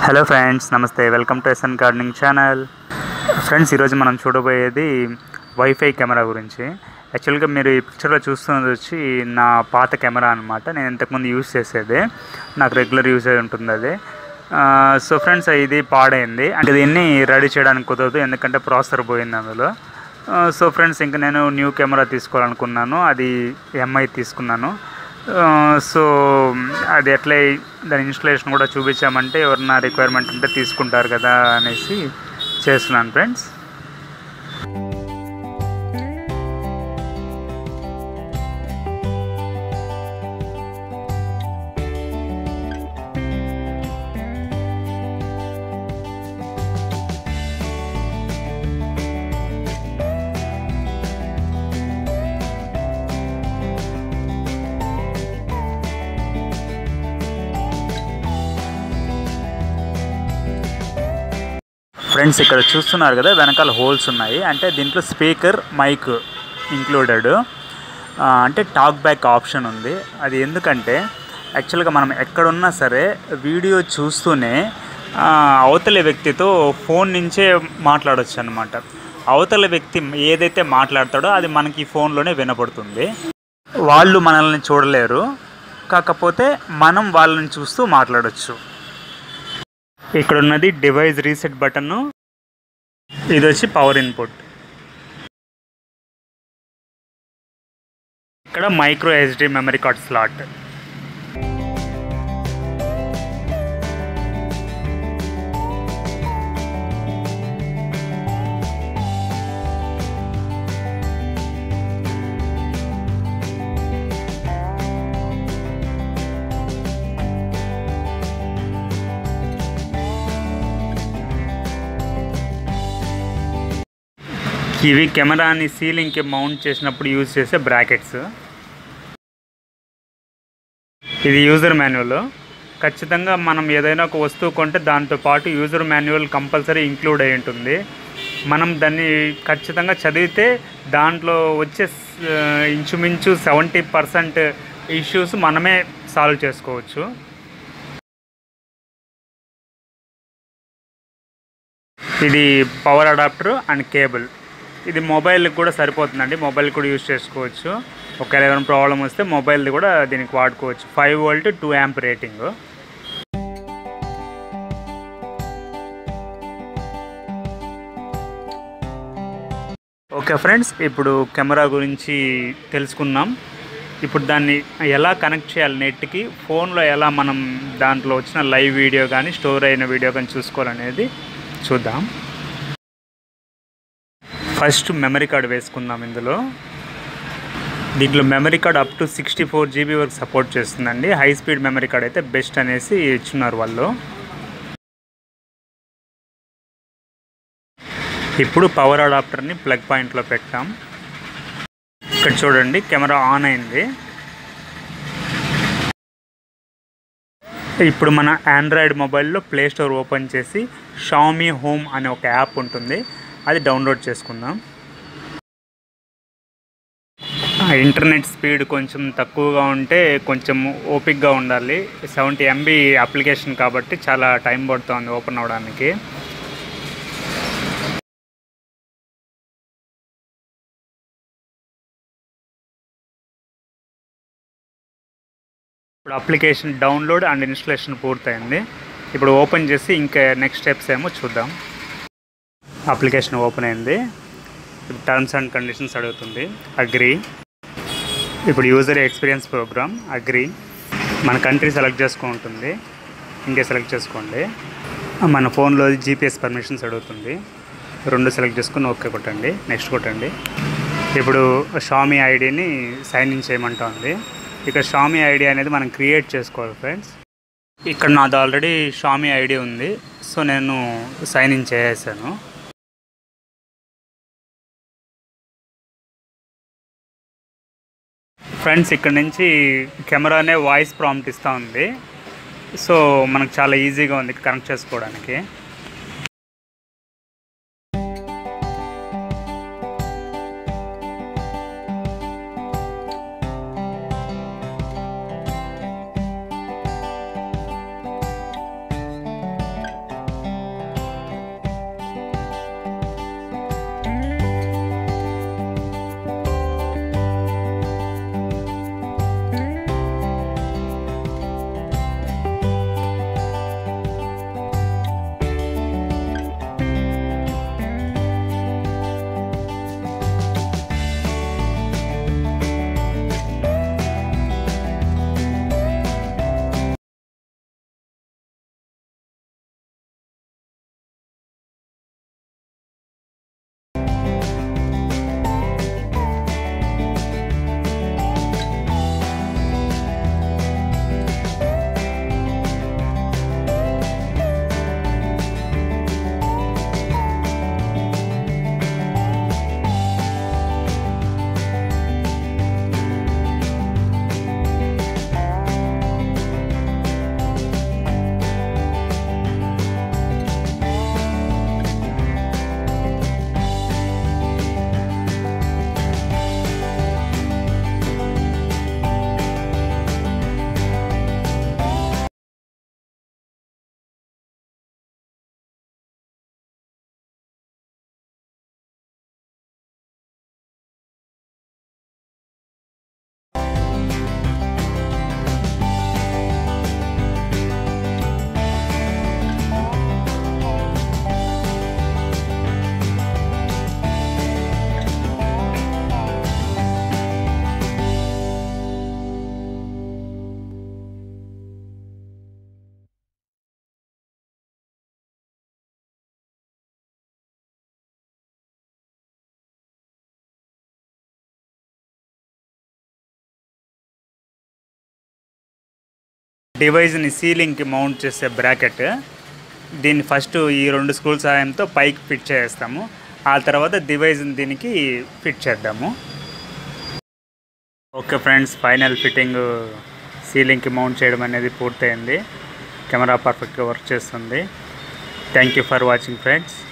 hello friends నమస్తే welcome to SN gardening channel friends ఈరోజు మనం చూడబోయేది వైఫై కెమెరా గురించి యాక్చువల్గా మీరు ఈ పిక్చర్లో చూస్తున్నది వచ్చి నా పాత కెమెరా అనమాట నేను ఇంతకుముందు యూస్ చేసేది నాకు రెగ్యులర్ యూసేజ్ ఉంటుంది అది సో ఫ్రెండ్స్ ఇది పాడైంది అంటే దీన్ని రెడీ చేయడానికి కుదరదు ఎందుకంటే ప్రాసెసర్ పోయింది అందులో సో ఫ్రెండ్స్ ఇంకా నేను న్యూ కెమెరా తీసుకోవాలనుకున్నాను అది ఎంఐ తీసుకున్నాను సో అది ఎట్లా దాని ఇన్స్టలేషన్ కూడా చూపించామంటే ఎవరన్నా రిక్వైర్మెంట్ ఉంటే తీసుకుంటారు కదా అనేసి చేస్తున్నాను ఫ్రెండ్స్ ఫ్రెండ్స్ ఇక్కడ చూస్తున్నారు కదా వెనకాల హోల్స్ ఉన్నాయి అంటే దీంట్లో స్పీకర్ మైక్ ఇంక్లూడెడ్ అంటే టాక్ బ్యాక్ ఆప్షన్ ఉంది అది ఎందుకంటే యాక్చువల్గా మనం ఎక్కడున్నా సరే వీడియో చూస్తూనే ఆ, అవతలి వ్యక్తితో ఫోన్ నుంచే మాట్లాడొచ్చు అనమాట అవతల వ్యక్తి ఏదైతే మాట్లాడతాడో అది మనకి ఫోన్లోనే వినపడుతుంది వాళ్ళు మనల్ని చూడలేరు కాకపోతే మనం వాళ్ళని చూస్తూ మాట్లాడొచ్చు ఇక్కడ ఉన్నది డివైస్ రీసెట్ బటన్ ఇది వచ్చి పవర్ ఇన్పుట్ ఇక్కడ micro SD memory card slot ఇవి కెమెరాని సీలింగ్కి మౌంట్ చేసినప్పుడు యూజ్ చేసే బ్రాకెట్స్ ఇది యూజర్ మాన్యువల్ ఖచ్చితంగా మనం ఏదైనా ఒక వస్తువు కొంటే దాంతో పాటు యూజర్ మాన్యువల్ కంపల్సరీ ఇంక్లూడ్ అయి ఉంటుంది మనం దాన్ని ఖచ్చితంగా చదివితే దాంట్లో వచ్చే ఆ, ఇంచుమించు సెవెంటీ పర్సెంట్ ఇష్యూస్ మనమే సాల్వ్ చేసుకోవచ్చు ఇది పవర్ అడాప్టర్ అండ్ కేబుల్ ఇది మొబైల్కి కూడా సరిపోతుందండి మొబైల్ కూడా యూజ్ చేసుకోవచ్చు ఒకవేళ ఏదైనా ప్రాబ్లం వస్తే మొబైల్ది కూడా దీనికి వాడుకోవచ్చు five volt two amp rating okay friends ఇప్పుడు కెమెరా గురించి తెలుసుకున్నాం ఇప్పుడు దాన్ని ఎలా కనెక్ట్ చేయాలి నెట్కి ఫోన్లో ఎలా మనం దాంట్లో వచ్చిన లైవ్ వీడియో కానీ స్టోర్ అయిన వీడియో కానీ చూసుకోవాలనేది చూద్దాం ఫస్ట్ మెమరీ కార్డ్ వేసుకుందాం ఇందులో దీంట్లో memory card up to sixty four GB వరకు సపోర్ట్ చేస్తుందండి హై స్పీడ్ మెమరీ కార్డ్ అయితే బెస్ట్ అనేసి ఇచ్చున్నారు వాళ్ళు ఇప్పుడు పవర్ అడాప్టర్ని ప్లగ్ పాయింట్లో పెట్టాం ఇక్కడ చూడండి కెమెరా ఆన్ అయింది ఇప్పుడు మన ఆండ్రాయిడ్ మొబైల్లో ప్లే స్టోర్ ఓపెన్ చేసి షామీ హోమ్ అనే ఒక యాప్ ఉంటుంది అది డౌన్లోడ్ చేసుకుందాం ఆ, ఇంటర్నెట్ స్పీడ్ కొంచెం తక్కువగా ఉంటే కొంచెం ఓపిక్గా ఉండాలి సెవెంటీ ఎంబీ అప్లికేషన్ కాబట్టి చాలా టైం పడుతుంది ఓపెన్ అవ్వడానికి ఇప్పుడు అప్లికేషన్ డౌన్లోడ్ అండ్ ఇన్స్టలేషన్ పూర్తయింది ఇప్పుడు ఓపెన్ చేసి ఇంకా నెక్స్ట్ స్టెప్స్ ఏమో చూద్దాం అప్లికేషన్ ఓపెన్ అయింది ఇప్పుడు టర్మ్స్ అండ్ కండిషన్స్ అడుగుతుంది అగ్రి ఇప్పుడు యూజర్ ఎక్స్పీరియన్స్ ప్రోగ్రామ్ అగ్రి మన కంట్రీ సెలెక్ట్ చేసుకుంటుంది ఇండియా సెలెక్ట్ చేసుకోండి మన ఫోన్లో జీపీఎస్ పర్మిషన్స్ అడుగుతుంది రెండు సెలెక్ట్ చేసుకుని ఓకే కొట్టండి నెక్స్ట్ కొట్టండి ఇప్పుడు షామీ ఐడిని సైన్ ఇన్ చేయమంటుంది ఇక్కడ షామీ ఐడి అనేది మనం క్రియేట్ చేసుకోవాలి ఫ్రెండ్స్ ఇక్కడ నాది ఆల్రెడీ షామీ ఐడి ఉంది సో నేను సైన్ ఇన్ చేసేసాను ఫ్రెండ్స్ ఇక్కడ నుంచి కెమెరానే వాయిస్ ప్రాంప్ట్ ఇస్తూ ఉంది సో మనకు చాలా ఈజీగా ఉంది కనెక్ట్ చేసుకోవడానికి డివైజ్ని సీలింగ్కి మౌంట్ చేసే బ్రాకెట్ దీన్ని ఫస్ట్ ఈ రెండు స్క్రూల సహాయంతో పైకి ఫిట్ చేస్తాము ఆ తర్వాత డివైజ్ని దీనికి ఫిట్ చేద్దాము ఓకే ఫ్రెండ్స్ ఫైనల్ ఫిట్టింగ్ సీలింగ్కి మౌంట్ చేయడం అనేది పూర్తయింది కెమెరా పర్ఫెక్ట్గా వర్క్ చేస్తుంది thank you for watching friends